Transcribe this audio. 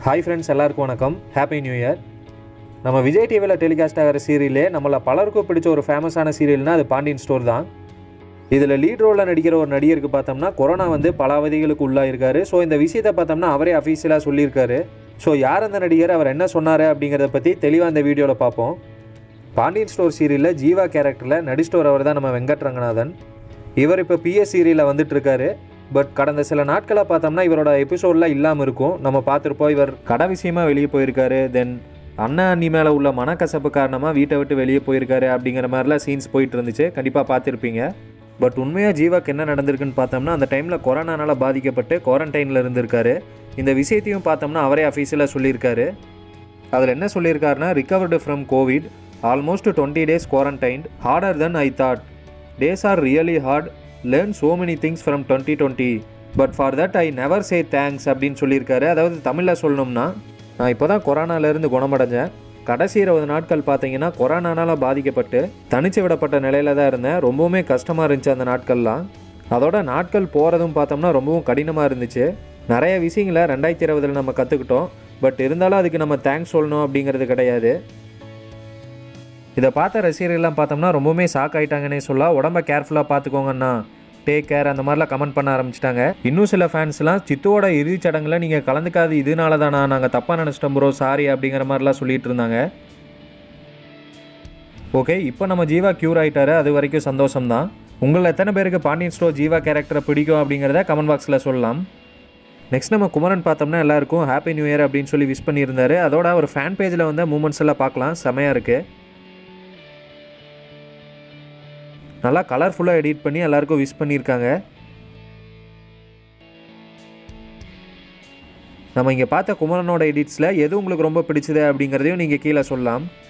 hi friends எல்லாருக்கும் வணக்கம் happy new year நம்ம விஜய் டிவியில் டெலிகாஸ்ட் ஆகிற சீரியலே நம்மள பலருக்கும் பிடிச்ச ஒரு ஃபேமஸான சீரியல்னா அது பாண்டியன் ஸ்டோர் தான் இதில் லீட் ரோலில் நடிக்கிற ஒரு நடிகருக்கு பார்த்தோம்னா கொரோனா வந்து பல அவதிகளுக்கு உள்ளாயிருக்காரு ஸோ இந்த விஷயத்தை பார்த்தோம்னா அவரே அஃபீஷியலாக சொல்லியிருக்காரு ஸோ யார் அந்த நடிகர் அவர் என்ன சொன்னார் அப்படிங்கிறத பற்றி தெளிவாக இந்த வீடியோவில் பார்ப்போம் பாண்டியன் ஸ்டோர் சீரியலில் ஜீவா கேரக்டரில் நடிச்சிட்டு அவர் தான் நம்ம வெங்கட் ரங்கநாதன் இவர் இப்போ பிஎஸ் சீரியலில் வந்துட்டு இருக்காரு பட் கடந்த சில நாட்களாக பார்த்தோம்னா இவரோட எபிசோட்லாம் இல்லாமல் இருக்கும் நம்ம பார்த்துருப்போம் இவர் கடை விஷயமா வெளியே போயிருக்காரு தென் அண்ணா அண்ணி மேலே உள்ள மனக்கசப்பு காரணமாக வீட்டை விட்டு வெளியே போயிருக்காரு அப்படிங்கிற மாதிரிலாம் சீன்ஸ் போயிட்டு இருந்துச்சு கண்டிப்பாக பார்த்துருப்பீங்க பட் உண்மையாக ஜீவாக்கு என்ன நடந்திருக்குன்னு பார்த்தோம்னா அந்த டைமில் கொரோனானால பாதிக்கப்பட்டு குவாரண்டைனில் இருந்திருக்காரு இந்த விஷயத்தையும் பார்த்தோம்னா அவரே அஃபீஷியலாக சொல்லியிருக்காரு அதில் என்ன சொல்லியிருக்காருன்னா recovered from Covid almost twenty days quarantined harder then I thought days are really hard learn so many things from twenty twenty but for that I never say thanks அப்படின்னு சொல்லியிருக்காரு அதாவது தமிழில் சொல்லணும்னா நான் இப்போ தான் கொரோனாலேருந்து குணமடைஞ்சேன் கடைசி இருபது நாட்கள் பார்த்தீங்கன்னா கொரோனானால பாதிக்கப்பட்டு தனிச்சு விடப்பட்ட நிலையில தான் இருந்தேன் ரொம்பவுமே கஷ்டமாக இருந்துச்சு அந்த நாட்கள்லாம் அதோட நாட்கள் போகிறதும் பார்த்தோம்னா ரொம்பவும் கடினமாக இருந்துச்சு நிறைய விஷயங்களை ரெண்டாயிரத்தி இருபதில் நம்ம கற்றுக்கிட்டோம் பட் இருந்தாலும் அதுக்கு நம்ம தேங்க்ஸ் சொல்லணும் அப்படிங்கிறது கிடையாது இதை பார்த்த ரசிகர்கள்லாம் பார்த்தோம்னா ரொம்பவுமே ஷாக் ஆயிட்டாங்கன்னே சொல்லலாம் உடம்ப கேர்ஃபுல்லாக பார்த்துக்கோங்கண்ணா டேக் கேர் அந்த மாதிரிலாம் கமெண்ட் பண்ண ஆரம்பிச்சிட்டாங்க இன்னும் சில ஃபேன்ஸ்லாம் சித்துவோட இறுதிச் சடங்குல நீங்கள் கலந்துக்காது இதனால தானா நாங்கள் தப்பாக நினச்சிட்டோம் ப்ரோ சாரி அப்படிங்கிற மாதிரிலாம் சொல்லிட்டு இருந்தாங்க ஓகே இப்போ நம்ம ஜீவா க்யூர் ஆயிட்டாரு அது வரைக்கும் சந்தோஷம்தான் உங்களில் எத்தனை பேருக்கு பாண்டியன் ஸ்டோர் ஜீவா கேரக்டரை பிடிக்கும் அப்படிங்கிறத கமெண்ட் பாக்ஸில் சொல்லலாம் நெக்ஸ்ட் நம்ம குமரன் பார்த்தோம்னா எல்லாருக்கும் ஹாப்பி நியூ இயர் அப்படின்னு சொல்லி விஷ் பண்ணியிருந்தாரு அதோட ஒரு ஃபேன் பேஜில் வந்து மூமெண்ட்ஸ் எல்லாம் பார்க்கலாம் செமையாக இருக்குது நல்லா கலர்ஃபுல்லாக எடிட் பண்ணி எல்லாருக்கும் விஷ் பண்ணியிருக்காங்க நம்ம இங்கே பார்த்த குமரனோட எடிட்ஸில் எது உங்களுக்கு ரொம்ப பிடிச்சது அப்படிங்கிறதையும் நீங்கள் கீழே சொல்லலாம்